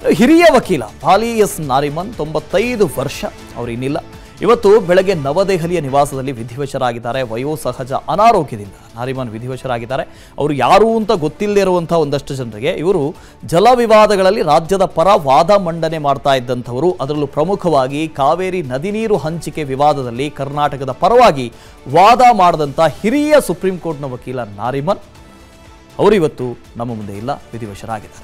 ಹಿರಿಯ ವಕೀಲ ಬಾಲಿ ಎಸ್ ನಾರಿಮನ್ ತೊಂಬತ್ತೈದು ವರ್ಷ ಅವರು ಇನ್ನಿಲ್ಲ ಇವತ್ತು ಬೆಳಗ್ಗೆ ನವದೆಹಲಿಯ ನಿವಾಸದಲ್ಲಿ ವಿಧಿವಶರಾಗಿದ್ದಾರೆ ವಯೋಸಹಜ ಅನಾರೋಗ್ಯದಿಂದ ನಾರಿಮನ್ ವಿಧಿವಶರಾಗಿದ್ದಾರೆ ಅವರು ಯಾರು ಅಂತ ಗೊತ್ತಿಲ್ಲದೆ ಇರುವಂತಹ ಒಂದಷ್ಟು ಜನರಿಗೆ ಇವರು ಜಲ ವಿವಾದಗಳಲ್ಲಿ ರಾಜ್ಯದ ಪರ ವಾದ ಮಂಡನೆ ಮಾಡ್ತಾ ಇದ್ದಂಥವರು ಅದರಲ್ಲೂ ಪ್ರಮುಖವಾಗಿ ಕಾವೇರಿ ನದಿ ನೀರು ಹಂಚಿಕೆ ವಿವಾದದಲ್ಲಿ ಕರ್ನಾಟಕದ ಪರವಾಗಿ ವಾದ ಮಾಡಿದಂಥ ಹಿರಿಯ ಸುಪ್ರೀಂ ಕೋರ್ಟ್ನ ವಕೀಲ ನಾರಿಮನ್ ಅವರು ಇವತ್ತು ನಮ್ಮ ಮುಂದೆ ಇಲ್ಲ ವಿಧಿವಶರಾಗಿದ್ದಾರೆ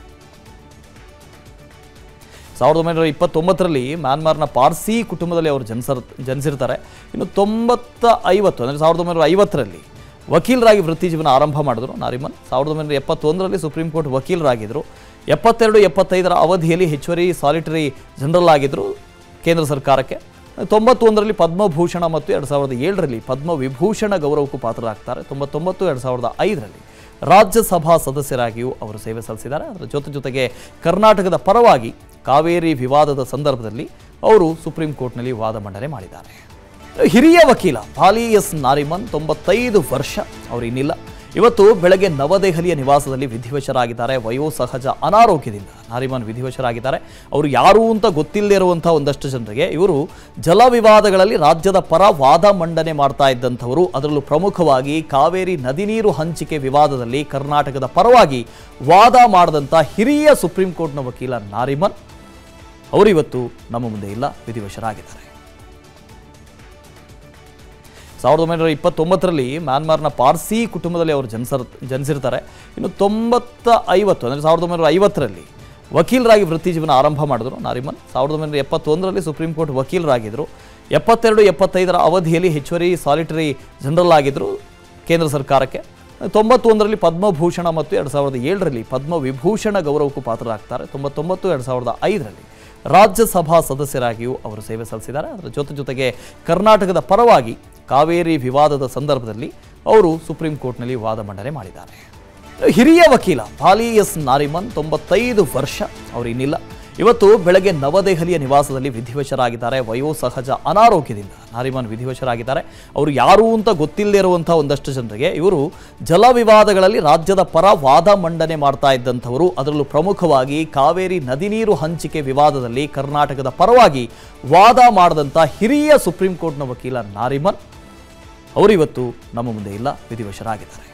ಸಾವಿರದ ಒಂಬೈನೂರ ಇಪ್ಪತ್ತೊಂಬತ್ತರಲ್ಲಿ ಮ್ಯಾನ್ಮಾರ್ನ ಪಾರ್ಸಿ ಕುಟುಂಬದಲ್ಲಿ ಅವರು ಜನಿಸರ್ ಜನಿಸಿರ್ತಾರೆ ಇನ್ನು ತೊಂಬತ್ತ ಐವತ್ತು ಅಂದರೆ ಸಾವಿರದ ಒಂಬೈನೂರ ಐವತ್ತರಲ್ಲಿ ವಕೀಲರಾಗಿ ವೃತ್ತಿ ಜೀವನ ಆರಂಭ ಮಾಡಿದ್ರು ನಾರಿಮನ್ ಸಾವಿರದ ಒಂಬೈನೂರ ಎಪ್ಪತ್ತೊಂದರಲ್ಲಿ ಸುಪ್ರೀಂ ಕೋರ್ಟ್ ವಕೀಲರಾಗಿದ್ದರು ಎಪ್ಪತ್ತೆರಡು ಎಪ್ಪತ್ತೈದರ ಅವಧಿಯಲ್ಲಿ ಹೆಚ್ಚುವರಿ ಸಾಲಿಟರಿ ಜನರಲ್ ಆಗಿದ್ದರು ಕೇಂದ್ರ ಸರ್ಕಾರಕ್ಕೆ ತೊಂಬತ್ತೊಂದರಲ್ಲಿ ಪದ್ಮಭೂಷಣ ಮತ್ತು ಎರಡು ಸಾವಿರದ ಏಳರಲ್ಲಿ ಪದ್ಮವಿಭೂಷಣ ಗೌರವಕ್ಕೂ ಪಾತ್ರರಾಗ್ತಾರೆ ತೊಂಬತ್ತೊಂಬತ್ತು ಎರಡು ಸಾವಿರದ ಐದರಲ್ಲಿ ರಾಜ್ಯಸಭಾ ಸದಸ್ಯರಾಗಿಯೂ ಅವರು ಸೇವೆ ಸಲ್ಲಿಸಿದ್ದಾರೆ ಅದರ ಜೊತೆ ಜೊತೆಗೆ ಕರ್ನಾಟಕದ ಪರವಾಗಿ ಕಾವೇರಿ ವಿವಾದದ ಸಂದರ್ಭದಲ್ಲಿ ಅವರು ಸುಪ್ರೀಂ ಕೋರ್ಟ್ನಲ್ಲಿ ವಾದ ಮಂಡನೆ ಮಾಡಿದ್ದಾರೆ ಹಿರಿಯ ವಕೀಲ ಬಾಲಿ ಎಸ್ ನಾರಿಮನ್ ತೊಂಬತ್ತೈದು ವರ್ಷ ಅವರು ಇನ್ನಿಲ್ಲ ಇವತ್ತು ಬೆಳಗ್ಗೆ ನವದೆಹಲಿಯ ನಿವಾಸದಲ್ಲಿ ವಿಧಿವಶರಾಗಿದ್ದಾರೆ ವಯೋಸಹಜ ಅನಾರೋಗ್ಯದಿಂದ ನಾರಿಮನ್ ವಿಧಿವಶರಾಗಿದ್ದಾರೆ ಅವರು ಯಾರು ಅಂತ ಗೊತ್ತಿಲ್ಲದೆ ಇರುವಂತಹ ಒಂದಷ್ಟು ಜನರಿಗೆ ಇವರು ಜಲ ವಿವಾದಗಳಲ್ಲಿ ರಾಜ್ಯದ ಪರ ವಾದ ಮಂಡನೆ ಮಾಡ್ತಾ ಇದ್ದಂಥವರು ಅದರಲ್ಲೂ ಪ್ರಮುಖವಾಗಿ ಕಾವೇರಿ ನದಿ ನೀರು ಹಂಚಿಕೆ ವಿವಾದದಲ್ಲಿ ಕರ್ನಾಟಕದ ಪರವಾಗಿ ವಾದ ಮಾಡಿದಂಥ ಹಿರಿಯ ಸುಪ್ರೀಂ ಕೋರ್ಟ್ನ ವಕೀಲ ನಾರಿಮನ್ ಅವರು ಇವತ್ತು ನಮ್ಮ ಮುಂದೆ ಇಲ್ಲ ವಿಧಿವಶರಾಗಿದ್ದಾರೆ ಸಾವಿರದ ಒಂಬೈನೂರ ಇಪ್ಪತ್ತೊಂಬತ್ತರಲ್ಲಿ ಮ್ಯಾನ್ಮಾರ್ನ ಪಾರ್ಸಿ ಕುಟುಂಬದಲ್ಲಿ ಅವರು ಜನಿಸರ್ ಜನಿಸಿರ್ತಾರೆ ಇನ್ನು ತೊಂಬತ್ತ ಐವತ್ತು ಅಂದರೆ ಸಾವಿರದ ಒಂಬೈನೂರ ಐವತ್ತರಲ್ಲಿ ವಕೀಲರಾಗಿ ವೃತ್ತಿ ಜೀವನ ಆರಂಭ ಮಾಡಿದ್ರು ನಾರಿಮನ್ ಸಾವಿರದ ಒಂಬೈನೂರ ಎಪ್ಪತ್ತೊಂದರಲ್ಲಿ ಸುಪ್ರೀಂ ಕೋರ್ಟ್ ವಕೀಲರಾಗಿದ್ದರು ಎಪ್ಪತ್ತೆರಡು ಎಪ್ಪತ್ತೈದರ ಅವಧಿಯಲ್ಲಿ ಹೆಚ್ಚುವರಿ ಸಾಲಿಟರಿ ಜನರಲ್ ಆಗಿದ್ದರು ಕೇಂದ್ರ ಸರ್ಕಾರಕ್ಕೆ ತೊಂಬತ್ತೊಂದರಲ್ಲಿ ಪದ್ಮಭೂಷಣ ಮತ್ತು ಎರಡು ಸಾವಿರದ ಏಳರಲ್ಲಿ ಪದ್ಮವಿಭೂಷಣ ಗೌರವಕ್ಕೂ ಪಾತ್ರರಾಗ್ತಾರೆ ತೊಂಬತ್ತೊಂಬತ್ತು ಎರಡು ಸಾವಿರದ ಐದರಲ್ಲಿ ರಾಜ್ಯಸಭಾ ಸದಸ್ಯರಾಗಿಯೂ ಅವರು ಸೇವೆ ಸಲ್ಲಿಸಿದ್ದಾರೆ ಅದರ ಜೊತೆ ಜೊತೆಗೆ ಕರ್ನಾಟಕದ ಪರವಾಗಿ ಕಾವೇರಿ ವಿವಾದದ ಸಂದರ್ಭದಲ್ಲಿ ಅವರು ಸುಪ್ರೀಂ ಕೋರ್ಟ್ನಲ್ಲಿ ವಾದ ಮಂಡನೆ ಮಾಡಿದ್ದಾರೆ ಹಿರಿಯ ವಕೀಲ ಬಾಲಿ ಎಸ್ ನಾರಿಮನ್ ತೊಂಬತ್ತೈದು ವರ್ಷ ಅವರು ಇನ್ನಿಲ್ಲ ಇವತ್ತು ಬೆಳಗ್ಗೆ ನವದೆಹಲಿಯ ನಿವಾಸದಲ್ಲಿ ವಿಧಿವಶರಾಗಿದ್ದಾರೆ ವಯೋಸಹಜ ಅನಾರೋಗ್ಯದಿಂದ ನಾರಿಮನ್ ವಿಧಿವಶರಾಗಿದ್ದಾರೆ ಅವರು ಯಾರು ಅಂತ ಗೊತ್ತಿಲ್ಲದೆ ಇರುವಂತಹ ಒಂದಷ್ಟು ಜನರಿಗೆ ಇವರು ಜಲ ವಿವಾದಗಳಲ್ಲಿ ರಾಜ್ಯದ ಪರ ವಾದ ಮಂಡನೆ ಮಾಡ್ತಾ ಇದ್ದಂಥವರು ಅದರಲ್ಲೂ ಪ್ರಮುಖವಾಗಿ ಕಾವೇರಿ ನದಿ ನೀರು ಹಂಚಿಕೆ ವಿವಾದದಲ್ಲಿ ಕರ್ನಾಟಕದ ಪರವಾಗಿ ವಾದ ಮಾಡಿದಂಥ ಹಿರಿಯ ಸುಪ್ರೀಂ ಕೋರ್ಟ್ನ ವಕೀಲ ನಾರಿಮನ್ ಅವರು ಇವತ್ತು ನಮ್ಮ ಮುಂದೆ ಇಲ್ಲ ವಿಧಿವಶರಾಗಿದ್ದಾರೆ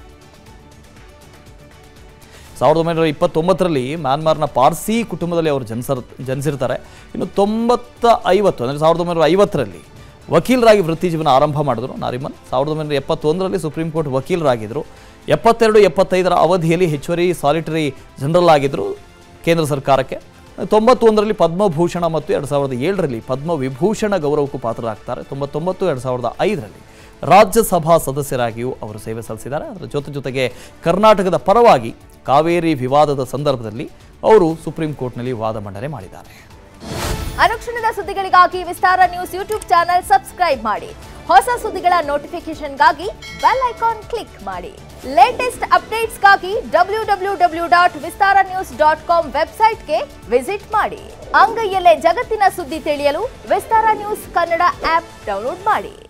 ಸಾವಿರದ ಒಂಬೈನೂರ ಇಪ್ಪತ್ತೊಂಬತ್ತರಲ್ಲಿ ಮ್ಯಾನ್ಮಾರ್ನ ಪಾರ್ಸಿ ಕುಟುಂಬದಲ್ಲಿ ಅವರು ಜನಿಸರ್ ಜನಿಸಿರ್ತಾರೆ ಇನ್ನು ತೊಂಬತ್ತ ಐವತ್ತು ಅಂದರೆ ಸಾವಿರದ ಒಂಬೈನೂರ ಐವತ್ತರಲ್ಲಿ ವಕೀಲರಾಗಿ ವೃತ್ತಿ ಜೀವನ ಆರಂಭ ಮಾಡಿದ್ರು ನಾರಿಮನ್ ಸಾವಿರದ ಒಂಬೈನೂರ ಎಪ್ಪತ್ತೊಂದರಲ್ಲಿ ಸುಪ್ರೀಂ ಕೋರ್ಟ್ ವಕೀಲರಾಗಿದ್ದರು ಎಪ್ಪತ್ತೆರಡು ಎಪ್ಪತ್ತೈದರ ಅವಧಿಯಲ್ಲಿ ಹೆಚ್ಚುವರಿ ಸಾಲಿಟರಿ ಜನರಲ್ ಆಗಿದ್ದರು ಕೇಂದ್ರ ಸರ್ಕಾರಕ್ಕೆ ತೊಂಬತ್ತೊಂದರಲ್ಲಿ ಪದ್ಮಭೂಷಣ ಮತ್ತು ಎರಡು ಸಾವಿರದ ಏಳರಲ್ಲಿ ಪದ್ಮವಿಭೂಷಣ ಗೌರವಕ್ಕೂ ಪಾತ್ರರಾಗ್ತಾರೆ ತೊಂಬತ್ತೊಂಬತ್ತು ಎರಡು ಸಾವಿರದ ಐದರಲ್ಲಿ ರಾಜ್ಯಸಭಾ ಸದಸ್ಯರಾಗಿಯೂ ಅವರು ಸೇವೆ ಸಲ್ಲಿಸಿದ್ದಾರೆ ಅದರ ಜೊತೆ ಜೊತೆಗೆ ಕರ್ನಾಟಕದ ಪರವಾಗಿ ಕಾವೇರಿ ವಿವಾದದ ಸಂದರ್ಭದಲ್ಲಿ ಅವರು ಸುಪ್ರೀಂ ಕೋರ್ಟ್ನಲ್ಲಿ ವಾದ ಮಂಡನೆ ಮಾಡಿದ್ದಾರೆ ಅನುಕ್ಷಣದ ಸುದ್ದಿಗಳಿಗಾಗಿ Vistara news YouTube channel subscribe ಮಾಡಿ ಹೊಸ ಸುದ್ದಿಗಳ ನೋಟಿಫಿಕೇಶನ್ಗಾಗಿ ಬೆಲ್ ಐಕಾನ್ ಕ್ಲಿಕ್ ಮಾಡಿ ಲೇಟೆಸ್ಟ್ ಅಪ್ಡೇಟ್ಸ್ಗಾಗಿ W W W dot Vistara news dot com ವೆಬ್ಸೈಟ್ಗೆ ವಿಸಿಟ್ ಮಾಡಿ ಅಂಗೈಯಲ್ಲೇ ಜಗತ್ತಿನ ಸುದ್ದಿ ತಿಳಿಯಲು Vistara news Kannada app download ಮಾಡಿ